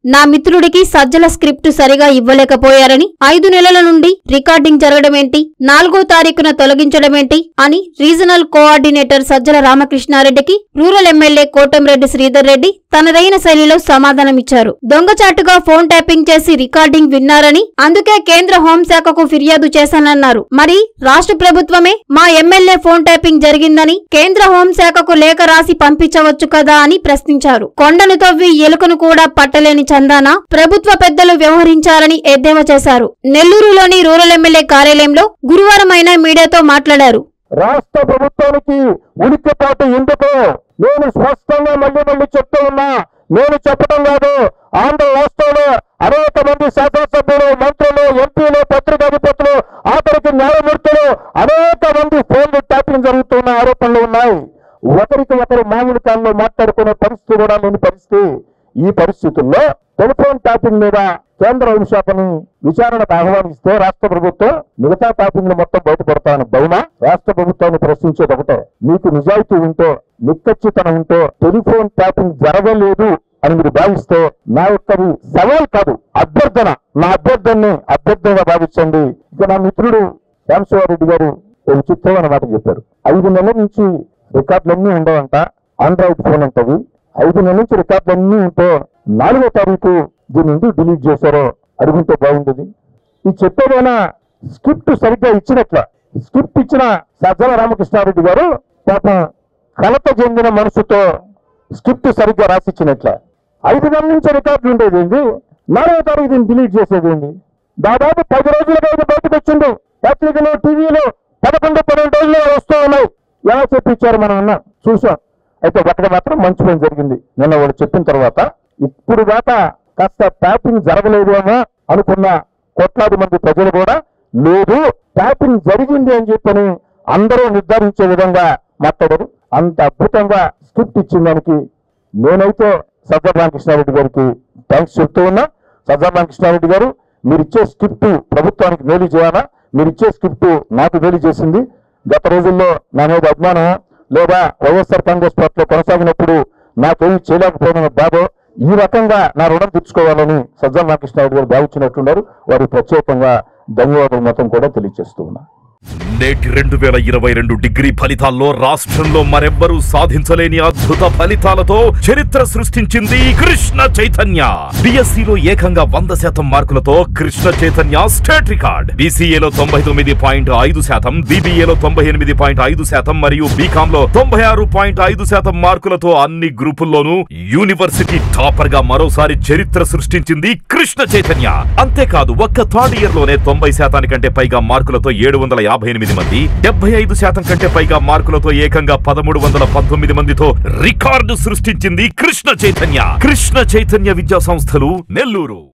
నా మిత్రుడికి సజ్జల స్క్రిప్ట్ సరిగా ఇవ్వలేకపోయారని ఐదు నెలల నుండి రికార్డింగ్ జరగడమేంటి నాలుగో తారీఖున తొలగించడమేంటి అని రీజనల్ కోఆర్డినేటర్ సజ్జల రామకృష్ణారెడ్డికి రూరల్ ఎమ్మెల్యే కోటంరెడ్డి శ్రీధర్ రెడ్డి తనదైన శైలిలో సమాధానమిచ్చారు దొంగచాటుగా ఫోన్ ట్యాపింగ్ చేసి రికార్డింగ్ విన్నారని అందుకే కేంద్ర హోంశాఖకు ఫిర్యాదు చేశానన్నారు మరి రాష్ట్ర ప్రభుత్వమే మా ఎమ్మెల్యే ఫోన్ ట్యాపింగ్ జరిగిందని కేంద్ర హోంశాఖకు లేఖ రాసి పంపించవచ్చు కదా అని ప్రశ్నించారు కొండను తవ్వి ఎలుకను కూడా పట్టలేని చందాన ప్రభుత్వ పెద్దలు వ్యవహరించాలని ఎద్దేవా చేశారు నెల్లూరులోని రూరల్ ఎమ్మెల్యే కార్యాలయంలో గురువారం ఆయన మీడియాతో మాట్లాడారు రాష్ట్ర ప్రభుత్వానికి ఉనికిపాటు ఎందుకు నేను స్పష్టంగా మళ్ళీ మళ్ళీ చెప్తూ ఉన్నా నేను చెప్పడం కాదు ఆంధ్ర రాష్ట్రంలో అనేక మంది శాసనసభ్యులు మంత్రులు ఎంపీలు పత్రికాధిపతులు ఆఖరికి న్యాయమూర్తులు అనేక మంది ఫోన్లు ట్యాపింగ్ జరుగుతున్న ఆరోపణలు ఉన్నాయి ఒకరికి ఒకరు మామూలు కాలంలో మాట్లాడుకునే పరిస్థితి కూడా లేని పరిస్థితి ఈ పరిస్థితుల్లో టెలిఫోన్ ట్యాపింగ్ మీద కేంద్ర హోంశాఖని విచారణకు ఆహ్వానిస్తే రాష్ట్ర ప్రభుత్వం మిగతా ట్యాపింగ్ మొత్తం బయటపడతాను బహుమా రాష్ట్ర ప్రభుత్వాన్ని ప్రశ్నించేది ఒకటే మీకు నిజాయితీ ఉంటే నిక్కచ్చితనం ఉంటే టెలిఫోన్ ట్యాపింగ్ జరగలేదు అని మీరు భావిస్తే నా యొక్కది సవాల్ కాదు అభ్యర్థన నా అభ్యర్థనని అభ్యర్థనగా భావించండి ఇక నా మిత్రుడు రామశివారెడ్డి గారు ఒక చిత్రమైన మాట చెప్పారు ఐదు నెలల నుంచి రికార్డులన్నీ ఉండవంట ఆండ్రాయిడ్ ఫోన్ అంటది ఐదు నెలల నుంచి రికార్డులన్నీ ఉంటే నాలుగో తారీఖు దీన్ని ఎందుకు డిలీట్ చేశారో అడుగుంటే బాగుండేది ఈ చెప్పేదైనా స్క్రిప్ట్ సరిగ్గా ఇచ్చినట్ల స్క్రిప్ట్ ఇచ్చిన సజ్జల రామకృష్ణారెడ్డి గారు పాపం కలత చెందిన మనసుతో స్క్రిప్ట్ సరిగ్గా రాసిచ్చినట్ల ఐదు నెలల నుంచి రికార్డులు ఉండేది ఏంటి నాలుగో తారీఖు దీన్ని డిలీట్ చేసేది ఏంటి దాదాపు పది రోజులుగా ఇది బయటకు వచ్చింది పత్రికలు టీవీలు పదకొండు పన్నెండు రోజులు వస్తూ ఉన్నాయి ఎలా చెప్పించారు మనం అన్నా చూసాం అయితే ఒకటి మాత్రం మంచి పని జరిగింది నిన్న వాళ్ళు చెప్పిన తర్వాత ఇప్పుడు దాకా కాస్త ట్యాపింగ్ జరగలేదేమో అనుకున్న కోట్లాది మంది ప్రజలు కూడా లేదు ట్యాపింగ్ జరిగింది అని చెప్పని అందరూ నిర్ధారించే విధంగా మాట్లాడారు అంత అద్భుతంగా స్క్రిప్ట్ ఇచ్చిన దానికి నేనైతే సజ్జల రామకృష్ణారెడ్డి గారికి థ్యాంక్స్ చెప్తూ ఉన్నా సజ్జల రామకృష్ణారెడ్డి గారు మీరు ఇచ్చే స్క్రిప్ట్ ప్రభుత్వానికి మేలు చేయాలా మీరు ఇచ్చే స్క్రిప్ట్ నాకు మేలు చేసింది గత రోజుల్లో నా మీద అభిమానం లేదా వైఎస్ఆర్ కాంగ్రెస్ పార్టీలో కొనసాగినప్పుడు నాకేమీ చేయలేకపోయిన బాధ ఈ రకంగా నా రుణం తీర్చుకోవాలని సజ్జల రామకృష్ణారెడ్డి గారు భావించినట్టున్నారు వారికి ప్రత్యేకంగా ధన్యవాదాలు మొత్తం కూడా తెలియజేస్తూ ఉన్నా నేటి రెండు వేల ఇరవై రెండు డిగ్రీ ఫలితాల్లో రాష్ట్రంలో మరెవ్వరూ సాధించలేని అద్భుత ఫలితాలతో చరిత్ర సృష్టించింది కృష్ణ చైతన్య బిఎస్సిలో ఏకంగా వంద శాతం మార్కులతో కృష్ణ చైతన్య స్టేట్ రికార్డ్ బీసీఏలో తొంభై తొమ్మిది పాయింట్ ఐదు శాతం బీబీఏలో తొంభై ఎనిమిది పాయింట్ ఐదు శాతం మరియు బీకామ్ లో తొంభై ఆరు పాయింట్ ఐదు శాతం మార్కులతో అన్ని గ్రూపుల్లోనూ యూనివర్సిటీ టాపర్ గా మరోసారి చరిత్ర సృష్టించింది కృష్ణ చైతన్య అంతేకాదు ఒక్క థర్డ్ ఇయర్ లోనే తొంభై శాతానికంటే పైగా మార్కులతో ఏడు వందల యాభై ఎనిమిది మంది డెబ్బై ఐదు శాతం కంటే పైగా మార్కులతో ఏకంగా పదమూడు వందల పంతొమ్మిది మందితో రికార్డు సృష్టించింది కృష్ణ చైతన్య కృష్ణ చైతన్య విద్యా సంస్థలు నెల్లూరు